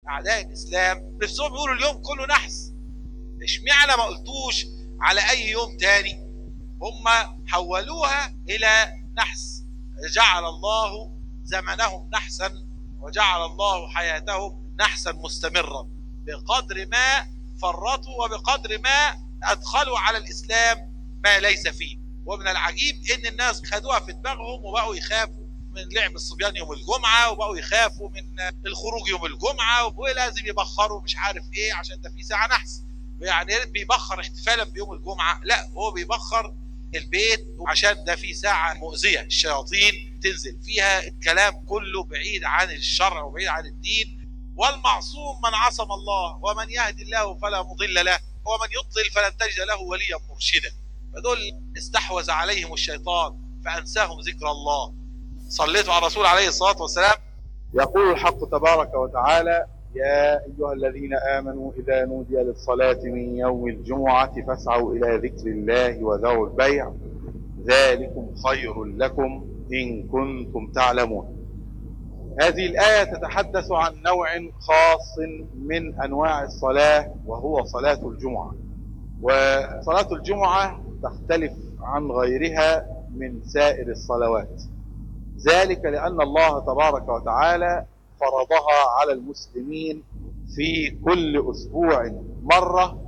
اعداء الاسلام نفسهم يقولوا اليوم كله نحس اشمعنى ما قلتوش على اي يوم تاني هم حولوها الى نحس جعل الله زمنهم نحسا وجعل الله حياتهم نحسا مستمرا بقدر ما فرطوا وبقدر ما ادخلوا على الاسلام ما ليس فيه ومن العجيب ان الناس خدوها في دماغهم وبقوا يخافوا من لعب الصبيان يوم الجمعه وبقوا يخافوا من الخروج يوم الجمعه ولازم يبخروا مش عارف ايه عشان ده في ساعه نحس يعني يا ريت بيبخر احتفالا بيوم الجمعه لا هو بيبخر البيت عشان ده في ساعه مؤذيه الشياطين تنزل فيها الكلام كله بعيد عن الشرع وبعيد عن الدين والمعصوم من عصم الله ومن يهدي الله فلا مضل له ومن يضلل فلن تجد له وليا مرشدا فدول استحوذ عليهم الشيطان فانساهم ذكر الله صليتوا على الرسول عليه الصلاه والسلام يقول الحق تبارك وتعالى يا أيها الذين آمنوا إذا نودي للصلاة من يوم الجمعة فاسعوا إلى ذكر الله وذروا البيع ذلكم خير لكم إن كنتم تعلمون هذه الآية تتحدث عن نوع خاص من أنواع الصلاة وهو صلاة الجمعة وصلاة الجمعة تختلف عن غيرها من سائر الصلوات ذلك لأن الله تبارك وتعالى فرضها على المسلمين في كل أسبوع مرة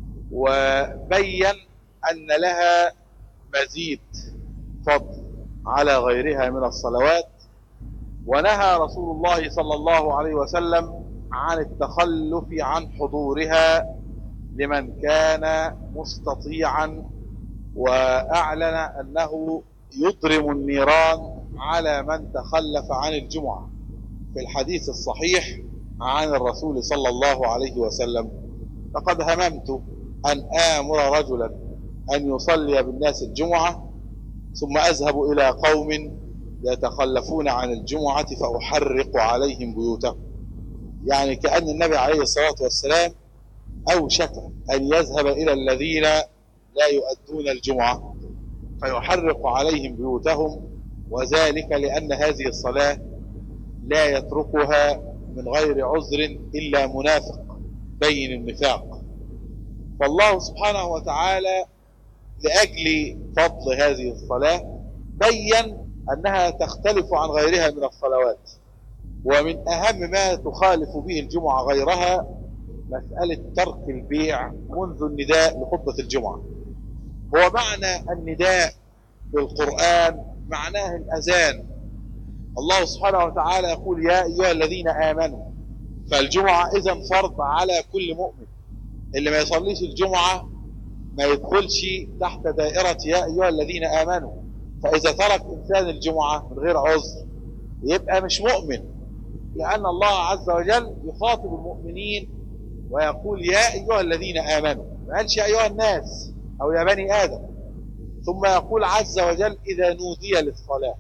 وبين أن لها مزيد فضل على غيرها من الصلوات ونهى رسول الله صلى الله عليه وسلم عن التخلف عن حضورها لمن كان مستطيعا وأعلن أنه يضرم النيران على من تخلف عن الجمعة في الحديث الصحيح عن الرسول صلى الله عليه وسلم لقد هممت أن آمر رجلا أن يصلي بالناس الجمعة ثم أذهب إلى قوم يتخلفون عن الجمعة فأحرق عليهم بيوتهم يعني كأن النبي عليه الصلاة والسلام أوشك أن يذهب إلى الذين لا يؤدون الجمعة فيحرق عليهم بيوتهم وذلك لأن هذه الصلاة لا يتركها من غير عذر إلا منافق بين النفاق فالله سبحانه وتعالى لأجل فضل هذه الصلاة بين أنها تختلف عن غيرها من الصلوات ومن أهم ما تخالف به الجمعة غيرها مسألة ترك البيع منذ النداء لخطبة الجمعة هو معنى النداء في القرآن معناه الأذان الله سبحانه وتعالى يقول يا أيها الذين آمنوا فالجمعة إذا فرض على كل مؤمن اللي ما يصليش الجمعة ما يدخلش تحت دائرة يا أيها الذين آمنوا فإذا ترك إنسان الجمعة من غير عذر يبقى مش مؤمن لأن الله عز وجل يخاطب المؤمنين ويقول يا أيها الذين آمنوا ما قالش يا أيها الناس أو يا بني آدم ثم يقول عز وجل إذا نودي للصلاة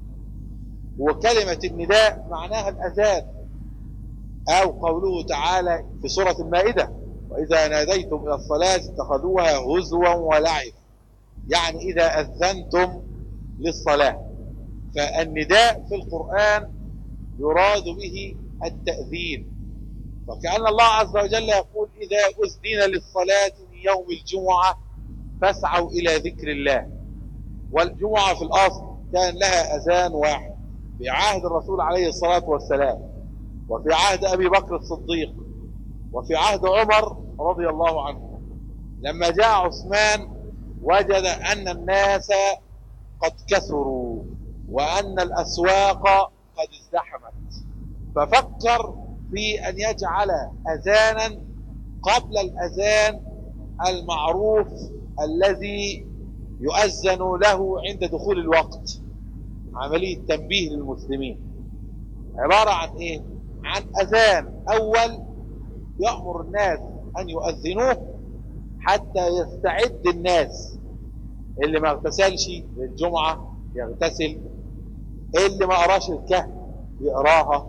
وكلمة النداء معناها الأذان أو قوله تعالى في سورة المائدة وإذا ناديتم إلى الصلاة اتخذوها هزوا ولعبا يعني إذا أذنتم للصلاة فالنداء في القرآن يراد به التأذين وكأن الله عز وجل يقول إذا أذن للصلاة من يوم الجمعة فاسعوا إلى ذكر الله والجمعة في الأصل كان لها أذان واحد في عهد الرسول عليه الصلاة والسلام وفي عهد أبي بكر الصديق وفي عهد عمر رضي الله عنه لما جاء عثمان وجد أن الناس قد كثروا وأن الأسواق قد ازدحمت ففكر في أن يجعل أذانا قبل الأذان المعروف الذي يؤذن له عند دخول الوقت عملية تنبيه للمسلمين عبارة عن ايه عن اذان اول يأمر الناس ان يؤذنوه حتى يستعد الناس اللي ما اغتسلش للجمعة يغتسل اللي ما قراش الكهف يقراها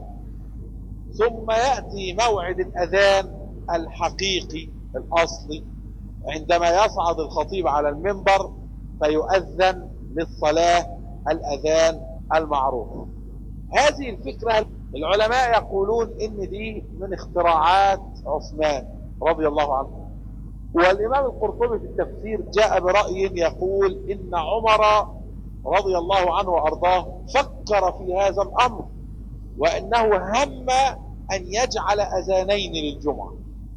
ثم يأتي موعد الأذان الحقيقي الأصلي عندما يصعد الخطيب على المنبر فيؤذن للصلاة الأذان المعروف هذه الفكرة العلماء يقولون ان دي من اختراعات عثمان رضي الله عنه والامام القرطبي في التفسير جاء برأي يقول ان عمر رضي الله عنه وارضاه فكر في هذا الامر وانه هم ان يجعل اذانين للجمعة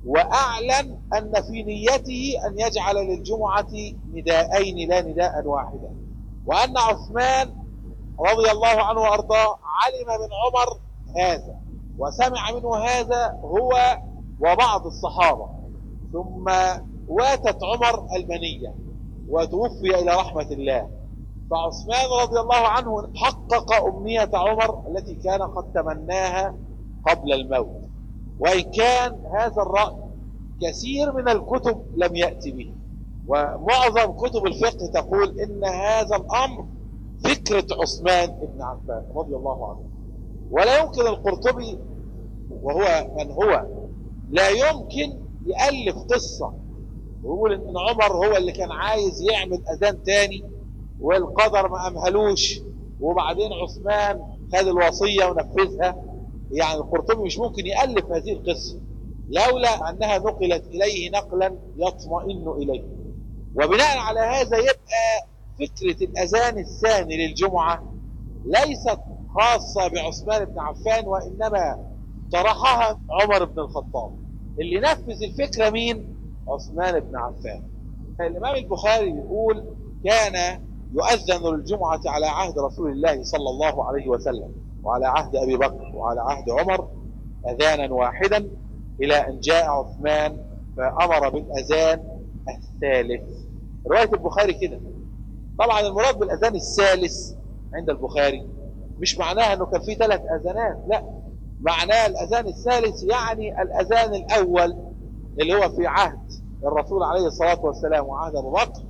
واعلن ان في نيته ان يجعل للجمعة نداءين لا نداء واحدا وان عثمان رضي الله عنه وارضاه علم من عمر هذا وسمع منه هذا هو وبعض الصحابة ثم واتت عمر المنية وتوفي إلى رحمة الله فعثمان رضي الله عنه حقق أمنية عمر التي كان قد تمناها قبل الموت وإن كان هذا الرأي كثير من الكتب لم يأتي به ومعظم كتب الفقه تقول إن هذا الأمر فكرة عثمان بن عفان رضي الله عنه ولا يمكن القرطبي وهو من هو لا يمكن يألف قصة ويقول ان عمر هو اللي كان عايز يعمل اذان تاني والقدر ما امهلوش وبعدين عثمان خد الوصية ونفذها يعني القرطبي مش ممكن يألف هذه القصة لولا انها نقلت اليه نقلا يطمئن اليه وبناء على هذا يبقى فكرة الاذان الثاني للجمعة ليست خاصة بعثمان بن عفان وإنما طرحها عمر بن الخطاب اللي نفذ الفكرة مين؟ عثمان بن عفان الإمام البخاري يقول كان يؤذن للجمعة على عهد رسول الله صلى الله عليه وسلم وعلى عهد أبي بكر وعلى عهد عمر أذانا واحدا إلى أن جاء عثمان فأمر بالأذان الثالث رواية البخاري كده طبعا المراد بالأذان الثالث عند البخاري مش معناها انه كان في ثلاث اذانات لا معناه الاذان الثالث يعني الاذان الاول اللي هو في عهد الرسول عليه الصلاة والسلام وعهد ابو بكر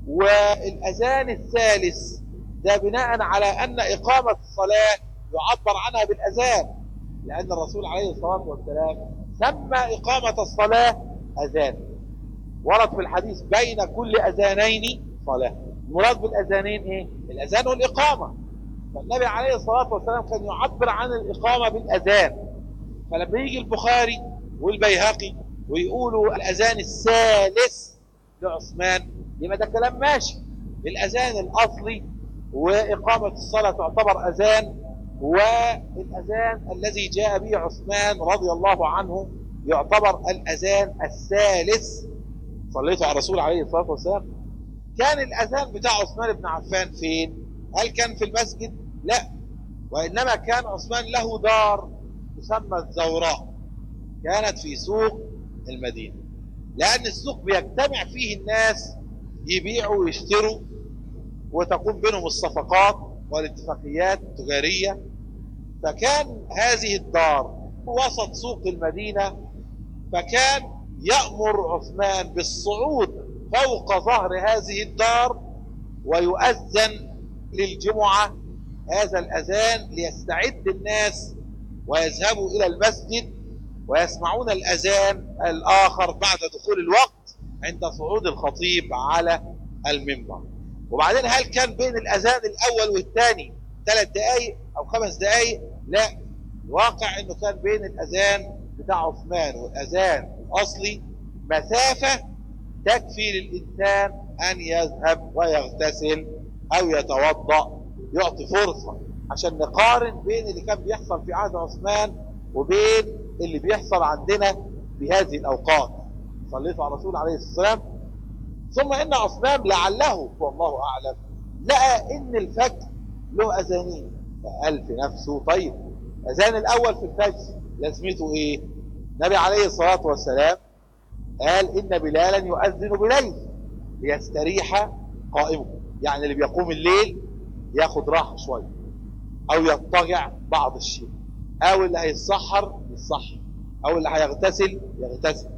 والاذان الثالث ده بناء على ان اقامة الصلاة يعبر عنها بالاذان لان الرسول عليه الصلاة والسلام سمى اقامة الصلاة اذان ورد في الحديث بين كل اذانين صلاة المراد بالاذانين ايه الاذان والاقامة فالنبي عليه الصلاة والسلام كان يعبر عن الإقامة بالأذان فلما يجي البخاري والبيهقي ويقولوا الأذان الثالث لعثمان يبقى ده كلام ماشي الأذان الأصلي وإقامة الصلاة تعتبر أذان والأذان الذي جاء به عثمان رضي الله عنه يعتبر الأذان الثالث صليته على الرسول عليه الصلاة والسلام كان الأذان بتاع عثمان بن عفان فين؟ هل كان في المسجد؟ لا وإنما كان عثمان له دار تسمى الزوراء كانت في سوق المدينة لأن السوق بيجتمع فيه الناس يبيعوا ويشتروا وتقوم بينهم الصفقات والاتفاقيات التجارية فكان هذه الدار وسط سوق المدينة فكان يأمر عثمان بالصعود فوق ظهر هذه الدار ويؤذن للجمعة هذا الأذان ليستعد الناس ويذهبوا إلى المسجد ويسمعون الأذان الآخر بعد دخول الوقت عند صعود الخطيب على المنبر وبعدين هل كان بين الأذان الأول والثاني ثلاث دقايق أو خمس دقايق لا الواقع أنه كان بين الأذان بتاع عثمان والأذان الأصلي مسافة تكفي للإنسان أن يذهب ويغتسل أو يتوضأ يعطي فرصة عشان نقارن بين اللي كان بيحصل في عهد عثمان وبين اللي بيحصل عندنا في هذه الأوقات صليت على الرسول عليه الصلاة والسلام ثم إن عثمان لعله والله أعلم لقى إن الفجر له أذانين فقال في نفسه طيب أذان الأول في الفجر لازمته إيه؟ النبي عليه الصلاة والسلام قال إن بلالا يؤذن بليل ليستريح قائمه يعني اللي بيقوم الليل ياخد راحة شوية او يضطجع بعض الشيء او اللي هيتسحر يتسحر او اللي هيغتسل يغتسل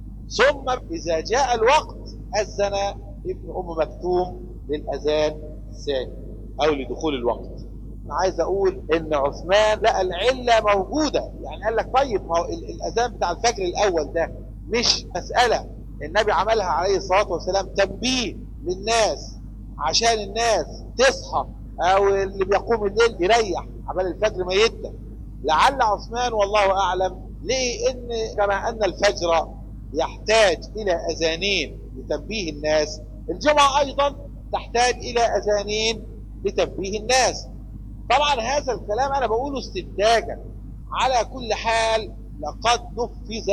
ثم اذا جاء الوقت اذن ابن ام مكتوم للاذان الثاني او لدخول الوقت انا عايز اقول ان عثمان لقى العله موجوده يعني قال لك طيب ما هو الاذان بتاع الفجر الاول ده مش مساله النبي عملها عليه الصلاه والسلام تنبيه للناس عشان الناس تصحى او اللي بيقوم الليل يريح عبال الفجر ما يبدا لعل عثمان والله اعلم ليه ان كما ان الفجر يحتاج الى اذانين لتنبيه الناس الجمعه ايضا تحتاج الى اذانين لتنبيه الناس طبعا هذا الكلام انا بقوله استنتاجا على كل حال لقد نفذ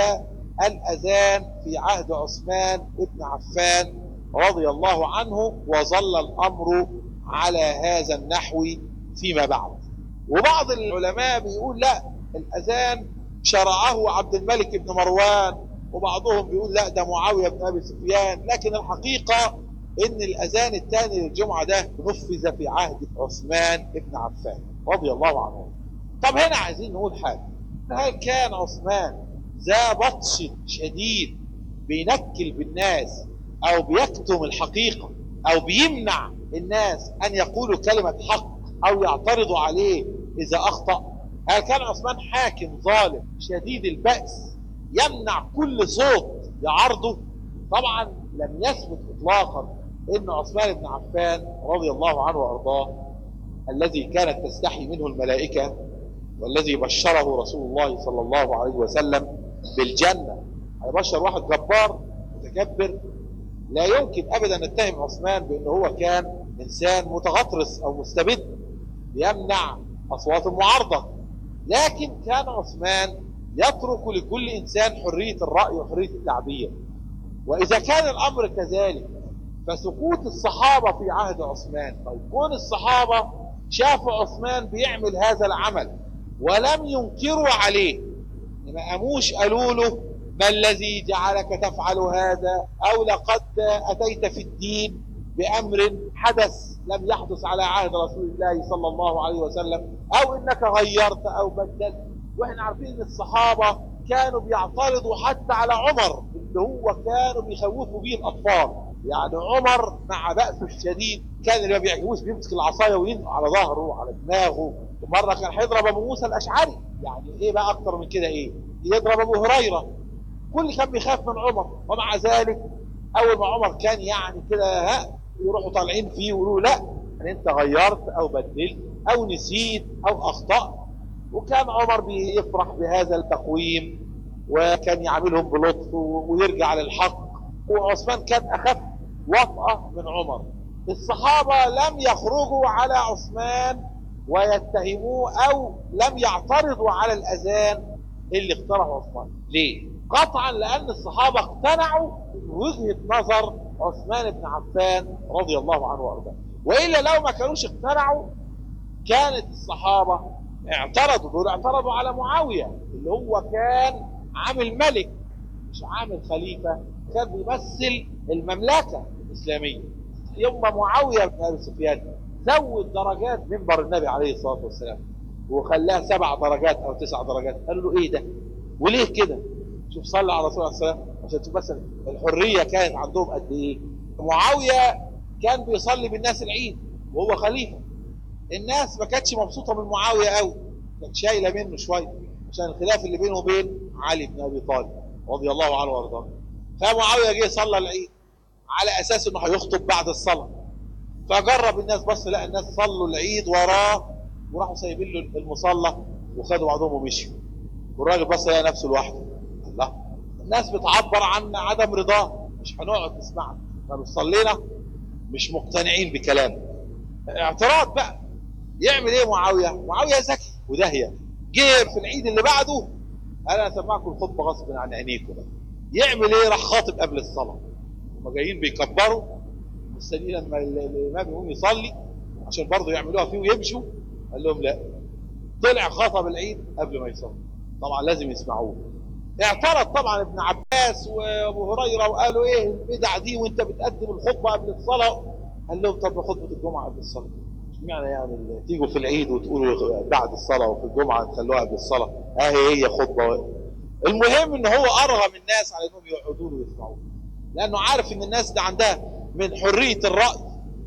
الاذان في عهد عثمان بن عفان رضي الله عنه وظل الامر على هذا النحو فيما بعد وبعض العلماء بيقول لا الاذان شرعه عبد الملك بن مروان وبعضهم بيقول لا ده معاويه بن ابي سفيان لكن الحقيقه ان الاذان الثاني للجمعه ده نفذ في عهد عثمان بن عفان رضي الله عنه طب هنا عايزين نقول حاجه هل كان عثمان ذا بطش شديد بينكل بالناس او بيكتم الحقيقه او بيمنع الناس ان يقولوا كلمه حق او يعترضوا عليه اذا اخطا هل كان عثمان حاكم ظالم شديد البأس يمنع كل صوت يعارضه طبعا لم يثبت اطلاقا ان عثمان بن عفان رضي الله عنه وارضاه الذي كانت تستحي منه الملائكه والذي بشره رسول الله صلى الله عليه وسلم بالجنه هيبشر واحد جبار متكبر لا يمكن ابدا نتهم عثمان بان هو كان انسان متغطرس او مستبد يمنع اصوات المعارضه لكن كان عثمان يترك لكل انسان حريه الراي وحريه التعبير واذا كان الامر كذلك فسكوت الصحابه في عهد عثمان او كون الصحابه شافوا عثمان بيعمل هذا العمل ولم ينكروا عليه ما قاموش قالوا له ما الذي جعلك تفعل هذا او لقد اتيت في الدين بامر حدث لم يحدث على عهد رسول الله صلى الله عليه وسلم او انك غيرت او بدلت واحنا عارفين ان الصحابه كانوا بيعترضوا حتى على عمر اللي هو كانوا بيخوفوا به الاطفال يعني عمر مع بأسه الشديد كان اللي ما بيعجبوش بيمسك العصايه وينقع على ظهره وعلى دماغه ومره كان هيضرب ابو موسى الاشعري يعني ايه بقى اكتر من كده ايه يضرب ابو هريره كل كان بيخاف من عمر ومع ذلك اول ما عمر كان يعني كده ها يروحوا طالعين فيه ويقولوا لا ان انت غيرت او بدلت او نسيت او اخطات وكان عمر بيفرح بهذا التقويم وكان يعاملهم بلطف ويرجع للحق وعثمان كان اخف وطأة من عمر الصحابة لم يخرجوا على عثمان ويتهموه او لم يعترضوا على الاذان اللي اخترعه عثمان ليه قطعا لان الصحابة اقتنعوا بوجهة نظر عثمان بن عفان رضي الله عنه وارضاه والا لو ما كانوش اقتنعوا كانت الصحابة اعترضوا دول اعترضوا على معاوية اللي هو كان عامل ملك مش عامل خليفة كان بيمثل المملكة الإسلامية يوم معاوية بن أبي سفيان زود درجات منبر النبي عليه الصلاة والسلام وخلاها سبع درجات أو تسع درجات قالوا له إيه ده وليه كده شوف صلى على رسول الله صلى الله عليه وسلم عشان تشوف بس الحرية كانت عندهم قد إيه معاوية كان بيصلي بالناس العيد وهو خليفة الناس ما كانتش مبسوطة من معاوية قوي كانت شايلة منه شوية عشان الخلاف اللي بينه وبين علي بن أبي طالب رضي الله عنه وارضاه فمعاويه جه صلى العيد على اساس انه هيخطب بعد الصلاه فجرب الناس بص لقى الناس صلوا العيد وراه وراحوا سايبين له المصلى وخدوا بعضهم ومشوا والراجل بص لقى نفسه لوحده الله الناس بتعبر عن عدم رضاه مش هنقعد نسمعك طب صلينا مش مقتنعين بكلامه اعتراض بقى يعمل ايه معاويه معاويه ذكي وداهيه جه في العيد اللي بعده انا اسمعكم الخطبه غصب عن عينيكم يعمل ايه راح خاطب قبل الصلاه هم جايين بيكبروا مستنيين لما الامام يقوم يصلي عشان برضه يعملوها فيه ويمشوا قال لهم لا طلع خطب العيد قبل ما يصلي طبعا لازم يسمعوه اعترض طبعا ابن عباس وابو هريره وقالوا ايه البدع دي وانت بتقدم الخطبه قبل الصلاه قال لهم طب خطبه الجمعه قبل الصلاه اشمعنى يعني تيجوا في العيد وتقولوا بعد الصلاه وفي الجمعه تخلوها قبل الصلاه اهي هي خطبه المهم ان هو ارغم الناس على انهم يقعدوا له ويسمعوه لانه عارف ان الناس دي عندها من حريه الراي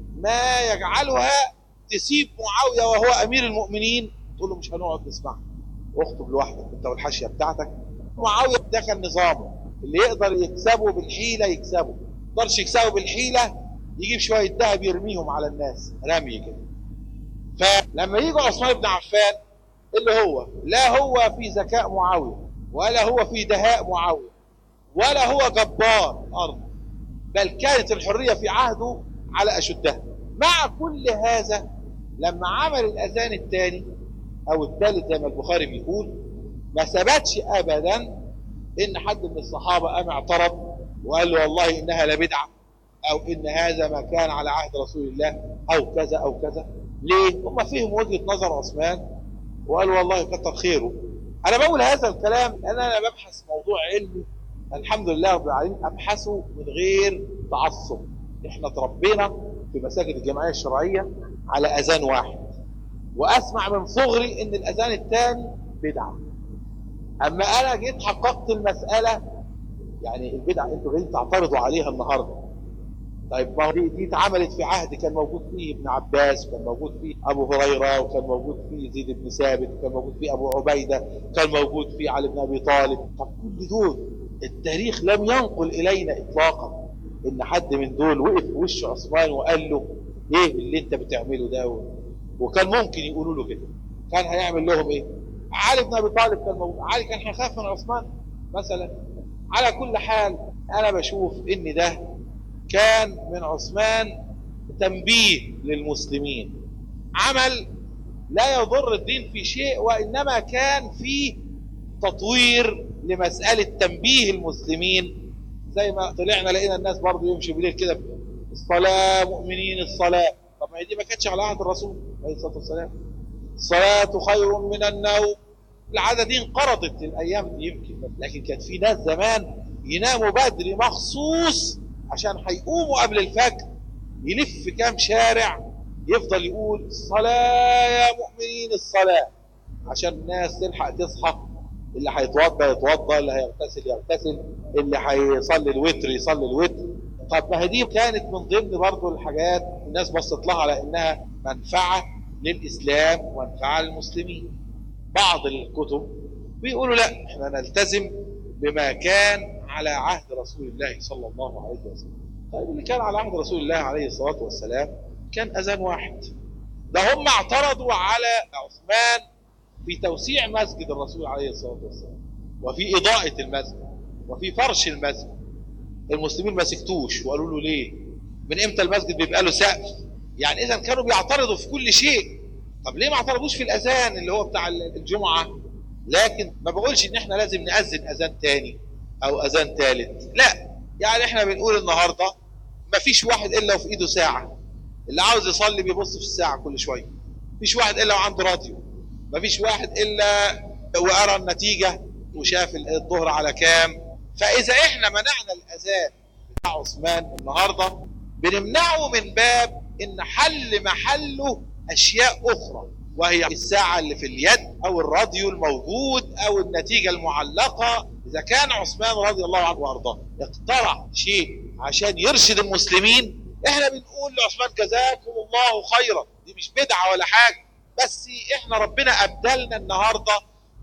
ما يجعلها تسيب معاويه وهو امير المؤمنين تقول له مش هنقعد نسمعك واخطب لوحدك انت والحاشيه بتاعتك معاويه ده كان نظامه اللي يقدر يكسبه بالحيله يكسبه ما يقدرش يكسبه بالحيله يجيب شويه ذهب يرميهم على الناس رمي كده فلما يجي عثمان بن عفان اللي هو لا هو في ذكاء معاويه ولا هو في دهاء معاويه ولا هو جبار ارض بل كانت الحريه في عهده على اشدها مع كل هذا لما عمل الاذان الثاني او الثالث زي ما البخاري بيقول ما ثبتش ابدا ان حد من الصحابه قام اعترض وقال له والله انها لبدعه او ان هذا ما كان على عهد رسول الله او كذا او كذا ليه؟ هم فيهم وجهه نظر عثمان وقالوا والله كتر خيره انا بقول هذا الكلام لان انا ببحث موضوع علمي الحمد لله رب العالمين ابحثه من غير تعصب احنا تربينا في مساجد الجمعيه الشرعيه على اذان واحد واسمع من صغري ان الاذان الثاني بدعه اما انا جيت حققت المساله يعني البدعه انتوا جايين تعترضوا عليها النهارده طيب ما دي دي اتعملت في عهد كان موجود فيه ابن عباس وكان موجود فيه ابو هريره وكان موجود فيه زيد بن ثابت وكان موجود فيه ابو عبيده كان موجود فيه علي بن ابي طالب طب كل دول التاريخ لم ينقل الينا اطلاقا ان حد من دول وقف في وش عثمان وقال له ايه اللي انت بتعمله ده وكان ممكن يقولوا له كده كان هيعمل لهم ايه علي بن ابي طالب كان موجود علي كان هيخاف من عثمان مثلا على كل حال انا بشوف ان ده كان من عثمان تنبيه للمسلمين عمل لا يضر الدين في شيء وانما كان فيه تطوير لمساله تنبيه المسلمين زي ما طلعنا لقينا الناس برضه يمشي بالليل كده الصلاه مؤمنين الصلاه طب ما هي دي ما كانتش على عهد الرسول عليه الصلاه والسلام الصلاه خير من النوم العاده دي انقرضت الايام دي يمكن لكن كانت في ناس زمان يناموا بدري مخصوص عشان هيقوموا قبل الفجر يلف كام شارع يفضل يقول الصلاة يا مؤمنين الصلاة عشان الناس تلحق تصحى اللي هيتوضى يتوضى اللي هيغتسل يغتسل اللي هيصلي الوتر يصلي الوتر طب ما هي دي كانت من ضمن برضه الحاجات الناس بصت لها على انها منفعه للاسلام ومنفعه للمسلمين بعض الكتب بيقولوا لا احنا نلتزم بما كان على عهد رسول الله صلى الله عليه وسلم طيب اللي كان على عهد رسول الله عليه الصلاه والسلام كان اذان واحد ده هم اعترضوا على عثمان في توسيع مسجد الرسول عليه الصلاه والسلام وفي اضاءه المسجد وفي فرش المسجد المسلمين ما سكتوش وقالوا له ليه من امتى المسجد بيبقى له سقف يعني اذا كانوا بيعترضوا في كل شيء طب ليه ما اعترضوش في الاذان اللي هو بتاع الجمعه لكن ما بقولش ان احنا لازم ناذن اذان تاني او اذان ثالث لا يعني احنا بنقول النهارده ما فيش واحد الا وفي ايده ساعه اللي عاوز يصلي بيبص في الساعه كل شويه مفيش واحد الا وعنده راديو مفيش واحد الا وقرا النتيجه وشاف الظهر على كام فاذا احنا منعنا الاذان بتاع عثمان النهارده بنمنعه من باب ان حل محله اشياء اخرى وهي الساعه اللي في اليد او الراديو الموجود او النتيجه المعلقه اذا كان عثمان رضي الله عنه وارضاه اخترع شيء عشان يرشد المسلمين احنا بنقول لعثمان جزاكم الله خيرا دي مش بدعه ولا حاجه بس احنا ربنا ابدلنا النهارده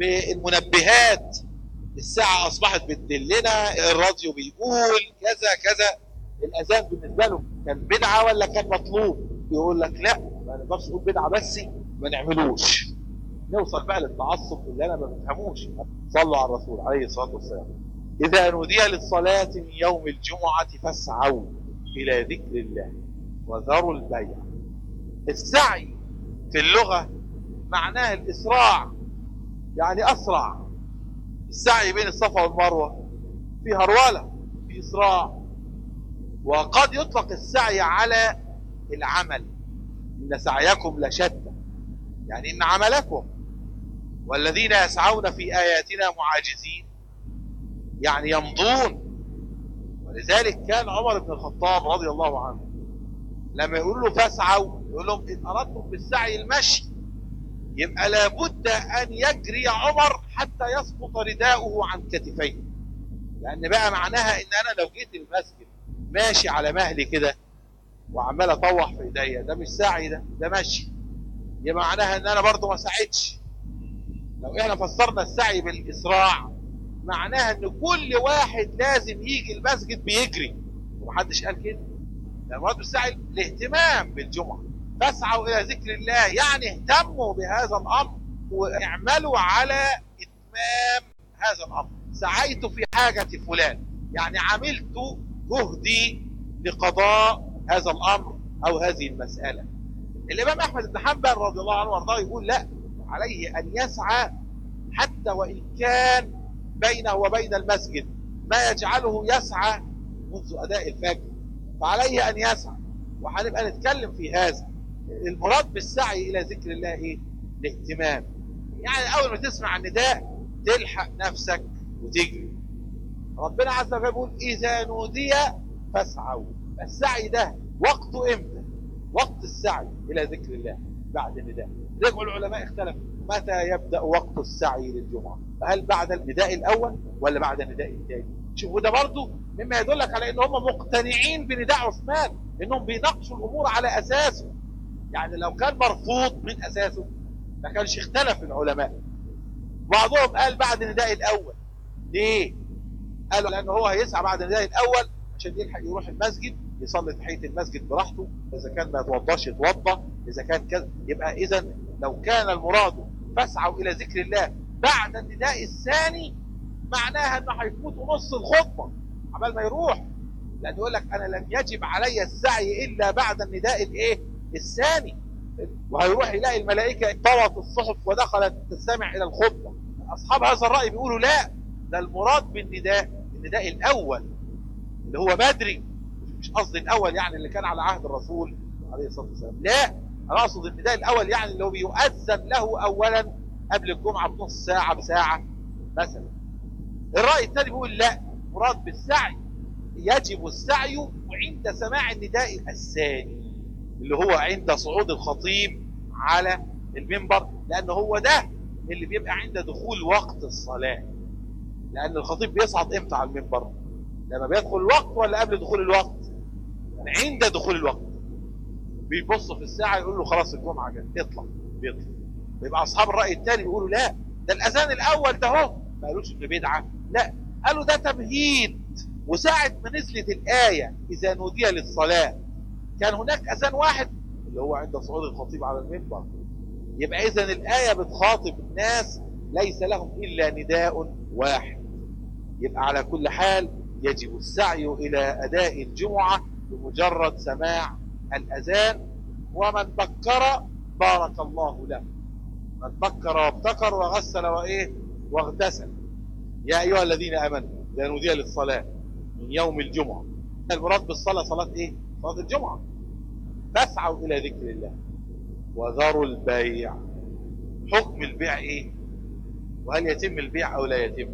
بالمنبهات الساعه اصبحت بتدلنا الراديو بيقول كذا كذا الاذان بالنسبه له كان بدعه ولا كان مطلوب يقول لك لا ما نقدرش نقول بدعه بس ما نعملوش نوصل بقى للتعصب اللي انا ما بفهموش صلوا على الرسول عليه الصلاه والسلام اذا نودي للصلاه من يوم الجمعه فاسعوا الى ذكر الله وذروا البيع السعي في اللغه معناه الاسراع يعني اسرع السعي بين الصفا والمروه في هروله في اسراع وقد يطلق السعي على العمل ان سعيكم لشتى يعني ان عملكم والذين يسعون في اياتنا معاجزين يعني يمضون ولذلك كان عمر بن الخطاب رضي الله عنه لما يقول له فاسعوا يقول لهم ان اردتم بالسعي المشي يبقى لابد ان يجري عمر حتى يسقط رداؤه عن كتفيه لان بقى معناها ان انا لو جيت المسجد ماشي على مهلي كده وعمال اطوح في ايديا ده مش سعي ده ده مشي يبقى معناها ان انا برضه ما سعيتش لو احنا فسرنا السعي بالاسراع معناها ان كل واحد لازم يجي المسجد بيجري ومحدش قال كده ده المراد بالسعي الاهتمام بالجمعه فاسعوا الى ذكر الله يعني اهتموا بهذا الامر واعملوا على اتمام هذا الامر سعيت في حاجه فلان يعني عملت جهدي لقضاء هذا الامر او هذه المساله الامام احمد بن حنبل رضي الله عنه وارضاه يقول لا عليه ان يسعى حتى وان كان بينه وبين المسجد ما يجعله يسعى منذ اداء الفجر فعليه ان يسعى وهنبقى نتكلم في هذا المراد بالسعي الى ذكر الله ايه الاهتمام يعني اول ما تسمع النداء تلحق نفسك وتجري ربنا عز وجل يقول اذا نودي فاسعوا السعي ده وقته امتى وقت السعي الى ذكر الله بعد النداء رجعوا العلماء اختلفوا متى يبدا وقت السعي للجمعه هل بعد النداء الاول ولا بعد النداء الثاني شوفوا ده برضه مما يدلك على ان هم مقتنعين بنداء عثمان انهم بيناقشوا الامور على اساسه يعني لو كان مرفوض من اساسه ما كانش اختلف العلماء بعضهم قال بعد النداء الاول ليه قالوا لان هو هيسعى بعد النداء الاول عشان يلحق يروح المسجد يصلي تحيه المسجد براحته اذا كان ما يتوضاش يتوضا اذا كان كذا يبقى اذا لو كان المراد فاسعوا الى ذكر الله بعد النداء الثاني معناها انه هيفوت نص الخطبه عبال ما يروح لانه يقول لك انا لم يجب علي السعي الا بعد النداء الايه الثاني وهيروح يلاقي الملائكه طوت الصحف ودخلت تستمع الى الخطبه اصحاب هذا الراي بيقولوا لا ده المراد بالنداء النداء الاول اللي هو بدري مش قصدي الاول يعني اللي كان على عهد الرسول عليه الصلاه والسلام لا انا اقصد النداء الاول يعني اللي هو بيؤذن له اولا قبل الجمعه بنص ساعه بساعه مثلا الراي الثاني بيقول لا مراد بالسعي يجب السعي عند سماع النداء الثاني اللي هو عند صعود الخطيب على المنبر لان هو ده اللي بيبقى عند دخول وقت الصلاه لان الخطيب بيصعد امتى على المنبر لما بيدخل الوقت ولا قبل دخول الوقت عند دخول الوقت بيبص في الساعه يقول له خلاص الجمعه جت اطلع بيطلع يبقى اصحاب الراي الثاني بيقولوا لا ده الاذان الاول ده اهو ما قالوش انه بدعه لا قالوا ده تمهيد وساعة ما نزلت الآية إذا نودي للصلاة كان هناك أذان واحد اللي هو عند صعود الخطيب على المنبر يبقى إذا الآية بتخاطب الناس ليس لهم إلا نداء واحد يبقى على كل حال يجب السعي إلى أداء الجمعة بمجرد سماع الأذان ومن بكر بارك الله له من بكر وابتكر وغسل وإيه واغتسل يا أيها الذين آمنوا إذا نودي للصلاة من يوم الجمعة المراد بالصلاة صلاة إيه؟ صلاة الجمعة فاسعوا إلى ذكر الله وذروا البيع حكم البيع إيه؟ وهل يتم البيع أو لا يتم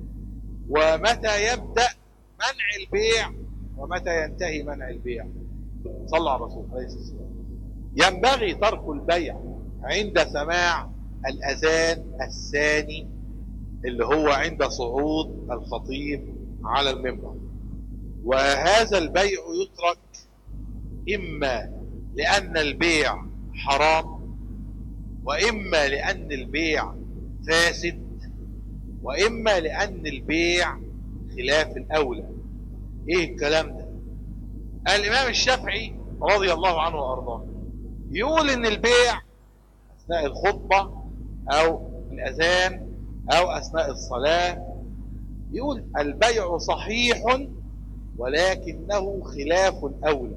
ومتى يبدأ منع البيع ومتى ينتهي منع البيع صلى على الرسول عليه الصلاة والسلام ينبغي ترك البيع عند سماع الأذان الثاني اللي هو عند صعود الخطيب على المنبر وهذا البيع يترك إما لأن البيع حرام وإما لأن البيع فاسد وإما لأن البيع خلاف الأولى إيه الكلام ده الإمام الشافعي رضي الله عنه وأرضاه يقول إن البيع أثناء الخطبة أو الأذان أو أثناء الصلاة يقول البيع صحيح ولكنه خلاف الأولى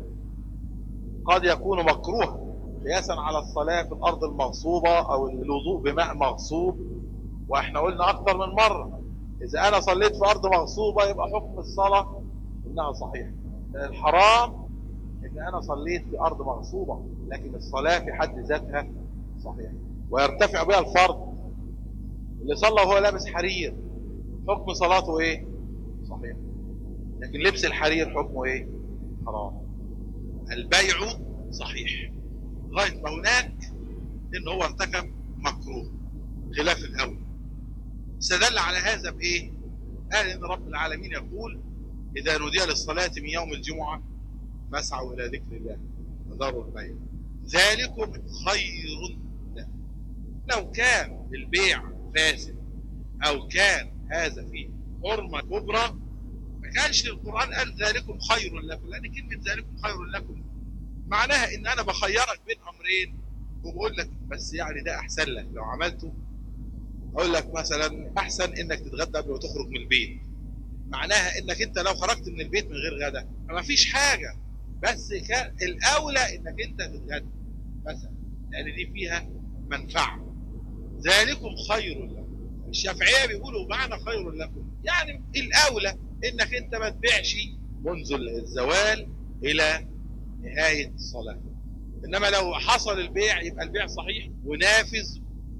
قد يكون مكروها قياسا على الصلاة في الأرض المغصوبة أو الوضوء بماء مغصوب وإحنا قلنا أكثر من مرة إذا أنا صليت في أرض مغصوبة يبقى حكم الصلاة إنها صحيحة الحرام إن أنا صليت في أرض مغصوبة لكن الصلاة في حد ذاتها صحيحة ويرتفع بها الفرض اللي صلى وهو لابس حرير حكم صلاته ايه صحيح لكن لبس الحرير حكمه ايه حرام البيع صحيح لغايه ما هناك ان هو ارتكب مكروه خلاف الاول استدل على هذا بايه قال ان رب العالمين يقول اذا نودي للصلاه من يوم الجمعه فاسعوا الى ذكر الله وذروا البيع ذلكم خير له لو كان البيع فاسد او كان هذا فيه حرمة كبرى ما كانش القرآن قال ذلكم خير لكم لأن كلمة ذلكم خير لكم معناها ان انا بخيرك بين امرين وبقول لك بس يعني ده احسن لك لو عملته اقول لك مثلا احسن انك تتغدى قبل ما تخرج من البيت معناها انك انت لو خرجت من البيت من غير غدا ما فيش حاجه بس كان الاولى انك انت تتغدى مثلا لان دي فيها منفعه ذلكم خير لكم الشافعيه بيقولوا معنى خير لكم يعني الاولى انك انت ما تبيعش منذ الزوال الى نهايه الصلاه انما لو حصل البيع يبقى البيع صحيح ونافذ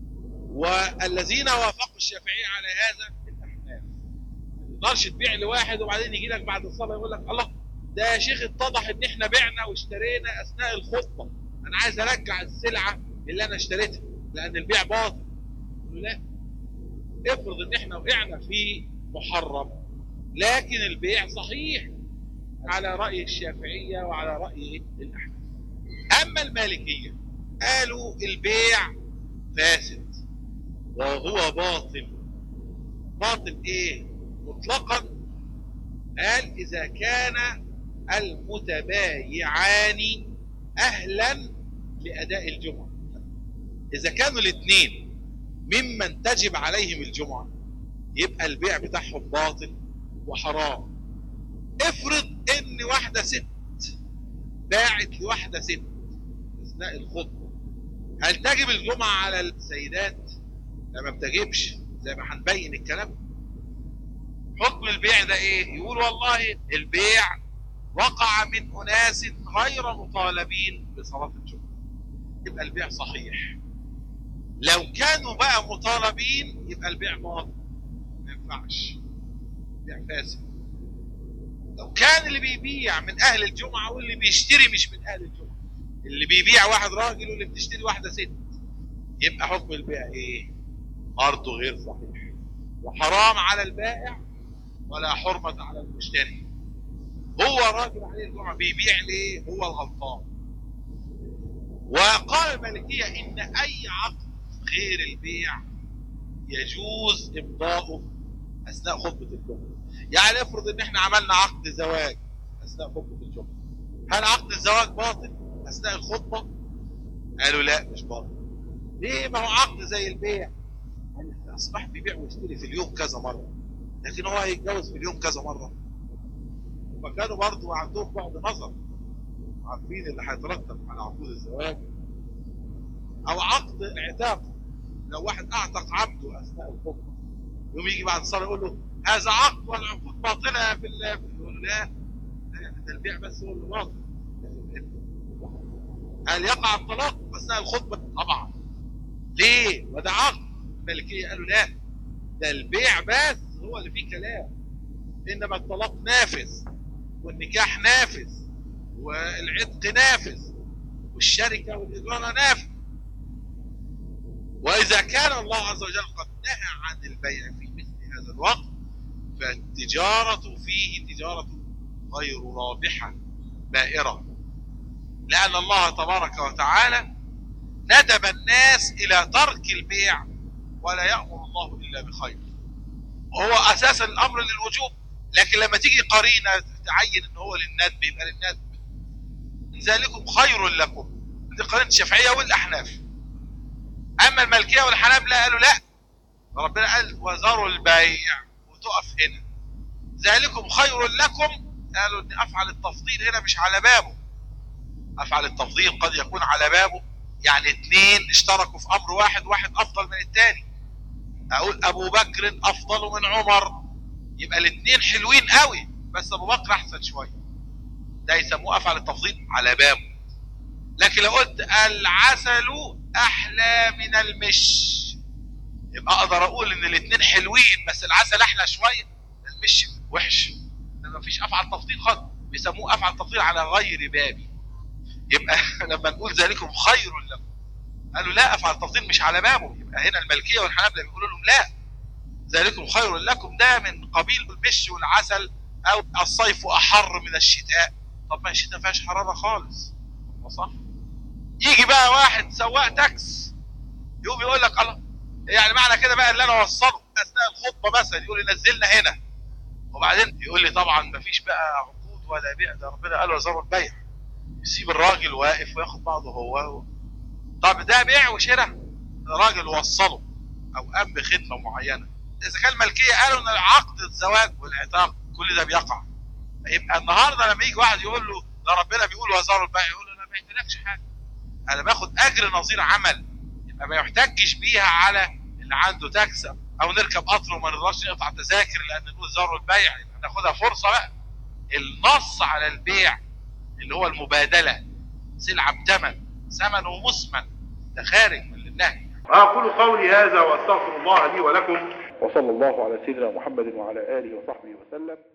والذين وافقوا الشافعيه على هذا الاحناف ما تقدرش تبيع لواحد وبعدين يجي لك بعد الصلاه يقول لك الله ده يا شيخ اتضح ان احنا بعنا واشترينا اثناء الخطبه انا عايز ارجع السلعه اللي انا اشتريتها لان البيع باطل لا افرض ان احنا وقعنا في محرم لكن البيع صحيح على راي الشافعيه وعلى راي الاحناف اما المالكيه قالوا البيع فاسد وهو باطل باطل ايه مطلقا قال اذا كان المتبايعان اهلا لاداء الجمعه اذا كانوا الاثنين ممن تجب عليهم الجمعه يبقى البيع بتاعهم باطل وحرام افرض ان واحده ست باعت لواحده ست اثناء الخطبه هل تجب الجمعه على السيدات لا ما بتجبش زي ما هنبين الكلام حكم البيع ده ايه يقول والله البيع وقع من اناس غير مطالبين بصلاه الجمعه يبقى البيع صحيح لو كانوا بقى مطالبين يبقى البيع باطل ما ينفعش بيع فاسد لو كان اللي بيبيع من اهل الجمعه واللي بيشتري مش من اهل الجمعه اللي بيبيع واحد راجل واللي بتشتري واحده ست يبقى حكم البيع ايه برضه غير صحيح وحرام على البائع ولا حرمة على المشتري هو راجل عليه الجمعة بيبيع ليه هو الغلطان وقال المالكية إن أي عقد غير البيع يجوز إمضاؤه أثناء خطبة الجمعة يعني افرض إن إحنا عملنا عقد زواج أثناء خطبة الجمعة هل عقد الزواج باطل أثناء الخطبة؟ قالوا لا مش باطل ليه ما هو عقد زي البيع يعني أصبح بيبيع ويشتري في اليوم كذا مرة لكن هو هيتجوز في اليوم كذا مرة فكانوا برضو عندهم بعد نظر عارفين اللي هيترتب على عقود الزواج او عقد الاعتاق لو واحد اعتق عبده اثناء الخطبه يوم يجي بعد الصلاه يقول له هذا عقد والعقود باطله في الله يقول له لا ده البيع بس هو اللي باطل هل يقع الطلاق اثناء الخطبه؟ طبعا ليه؟ وده عقد الملكيه قالوا لا ده البيع بس هو اللي فيه كلام انما الطلاق نافذ والنكاح نافذ والعتق نافذ والشركه والاجاره نافذ واذا كان الله عز وجل قد نهى عن البيع في مثل هذا الوقت فالتجاره فيه تجاره غير رابحه بائره لان الله تبارك وتعالى ندب الناس الى ترك البيع ولا يامر الله الا بخير وهو اساس الامر للوجوب لكن لما تيجي قرينه تعين ان هو للندب يبقى للندب ذلكم خير لكم دي قرينه الشافعيه والاحناف اما المالكيه والحنابله قالوا لا ربنا قال وذروا البيع وتقف هنا ذلكم خير لكم قالوا ان افعل التفضيل هنا مش على بابه افعل التفضيل قد يكون على بابه يعني اثنين اشتركوا في امر واحد واحد افضل من الثاني اقول ابو بكر افضل من عمر يبقى الاثنين حلوين قوي بس ابو بكر احسن شويه ده يسموه افعل التفضيل على بابه لكن لو قلت العسل احلى من المش يبقى اقدر اقول ان الاثنين حلوين بس العسل احلى شويه المش وحش ما فيش افعل تفضيل خالص بيسموه افعل تفضيل على غير بابي يبقى لما نقول ذلكم خير لكم قالوا لا افعل تفضيل مش على بابه يبقى هنا الملكيه والحنابله بيقولوا لهم لا ذلكم خير لكم ده من قبيل المش والعسل او الصيف احر من الشتاء طب ما الشتاء ما فيهاش حراره خالص صح يجي بقى واحد سواق تاكس يقوم يقول لك الله يعني معنى كده بقى اللي انا اوصله اثناء الخطبه مثلا يقول لي نزلنا هنا وبعدين يقول لي طبعا ما فيش بقى عقود ولا بيع ده ربنا قال وزاروا البيع يسيب الراجل واقف وياخد بعضه هو طب ده بيع وشراء الراجل وصله او قام بخدمه معينه اذا كان ملكيه قالوا ان عقد الزواج والعتاق كل ده بيقع يبقى النهارده لما يجي واحد يقول له ده ربنا بيقول وزار البيع يقول له انا ما بعتلكش حاجه انا باخد اجر نظير عمل يبقى ما يحتجش بيها على اللي عنده تاكس او نركب قطر وما نقدرش نقطع تذاكر لان نقول زار البيع يبقى ناخدها فرصه بقى النص على البيع اللي هو المبادله سلعه بثمن ثمن ومثمن ده خارج من النهي أقول قولي هذا وأستغفر الله لي ولكم وصلى الله على سيدنا محمد وعلى آله وصحبه وسلم